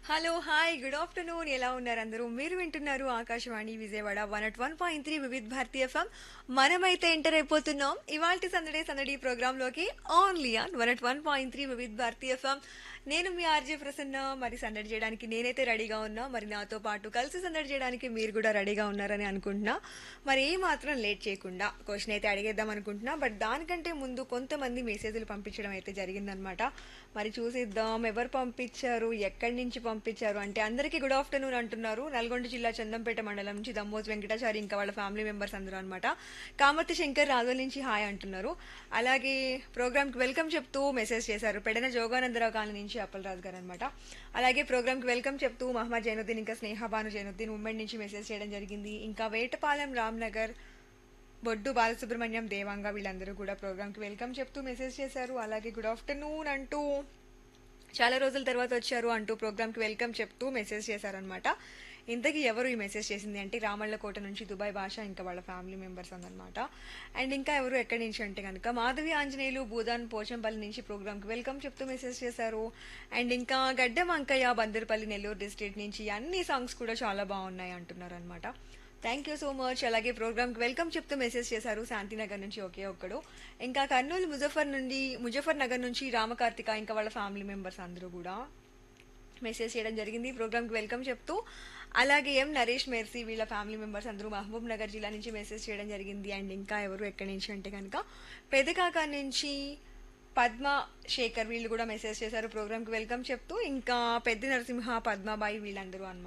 hello hi good afternoon ఎలా ఉన్నారు అందరూ మీరు వింటున్నారు Akashvani Vijayawada one at one point three Vividh Bharati FM మనమైతే ఎంటర్ అయిపోతున్నాం ఇవాల్టి సందడి సందడి ప్రోగ్రామ్ లోకి only on one at one point three Vividh Bharati FM నేను మీ ఆర్జే ప్రసన్న మరి సందడి చేయడానికి నేనైతే రెడీగా ఉన్నా మరి నాతో పాటు కలిసి సందడి చేయడానికి మీరు కూడా రెడీగా ఉన్నారని అనుకుంటున్నా మరి ఏ మాత్రం లేట్ చేయకుండా క్వశ్చన్ అయితే అడిగేద్దాం అనుకుంటున్నా బట్ దానికంటే ముందు కొంతమంది మెసేజ్లు పంపించడం అయితే జరిగిందనమాట మరి చూసిద్దాం ఎవరు పంపించారు ఎక్కడి నుంచి పంపించారు అంటే అందరికీ గుడ్ ఆఫ్టర్నూన్ అంటున్నారు నల్గొండ జిల్లా చందంపేట మండలం నుంచి దమ్మోజ్ వెంకటాచారి ఇంకా వాళ్ళ ఫ్యామిలీ మెంబర్స్ అందరూ అనమాట కామతి శంకర్ రాజుల నుంచి హాయ్ అంటున్నారు అలాగే ప్రోగ్రామ్కి వెల్కమ్ చెప్తూ మెసేజ్ చేశారు పెడన జోగానందరావు కాలనీ నుంచి అప్పలరాజు గారు అనమాట అలాగే ప్రోగ్రామ్కి వెల్కమ్ చెప్తూ మహమ్మద్ జైనుద్దీన్ ఇంకా స్నేహబాను జైనుద్దీన్ ఉమ్మడి నుంచి మెసేజ్ చేయడం జరిగింది ఇంకా వేటపాలెం రామ్నగర్ బొడ్డు బాలసుబ్రహ్మణ్యం దేవాంగ వీళ్ళందరూ కూడా ప్రోగ్రామ్కి వెల్కమ్ చెప్తూ మెసేజ్ చేశారు అలాగే గుడ్ ఆఫ్టర్నూన్ అంటూ చాలా రోజుల తర్వాత వచ్చారు అంటూ ప్రోగ్రామ్కి వెల్కమ్ చెప్తూ మెసేజ్ చేశారనమాట ఇంతకీ ఎవరు ఈ మెసేజ్ చేసింది అంటే రామళ్ళకోట నుంచి దుబాయ్ భాష ఇంకా వాళ్ళ ఫ్యామిలీ మెంబర్స్ అందనమాట అండ్ ఇంకా ఎవరు ఎక్కడి నుంచి అంటే కనుక మాధవి ఆంజనేయులు భూదాన్ పోచంపల్లి నుంచి ప్రోగ్రామ్కి వెల్కమ్ చెప్తూ మెసేజ్ చేశారు అండ్ ఇంకా గడ్డ వంకయ్య బందర్పల్లి నెల్లూరు డిస్ట్రిక్ట్ నుంచి అన్ని సాంగ్స్ కూడా చాలా బాగున్నాయి అంటున్నారు అనమాట థ్యాంక్ యూ సో మచ్ అలాగే ప్రోగ్రామ్కి వెల్కమ్ చెప్తూ మెసేజ్ చేశారు శాంతినగర్ నుంచి ఒకే ఒక్కడు ఇంకా కర్నూలు ముజఫర్ నుండి ముజఫర్ నగర్ నుంచి రామకార్తిక ఇంకా వాళ్ళ ఫ్యామిలీ మెంబర్స్ అందరూ కూడా మెసేజ్ చేయడం జరిగింది ప్రోగ్రామ్కి వెల్కమ్ చెప్తూ అలాగే ఎం నరేష్ మెర్సీ వీళ్ళ ఫ్యామిలీ మెంబర్స్ అందరూ మహబూబ్ నగర్ జిల్లా నుంచి మెసేజ్ చేయడం జరిగింది అండ్ ఇంకా ఎవరు ఎక్కడి నుంచి అంటే కనుక పెదకాక నుంచి పద్మ శేఖర్ వీళ్ళు కూడా మెసేజ్ చేశారు ప్రోగ్రామ్కి వెల్కమ్ చెప్తూ ఇంకా పెద్ద నరసింహ పద్మాబాయి వీళ్ళందరూ అనమాట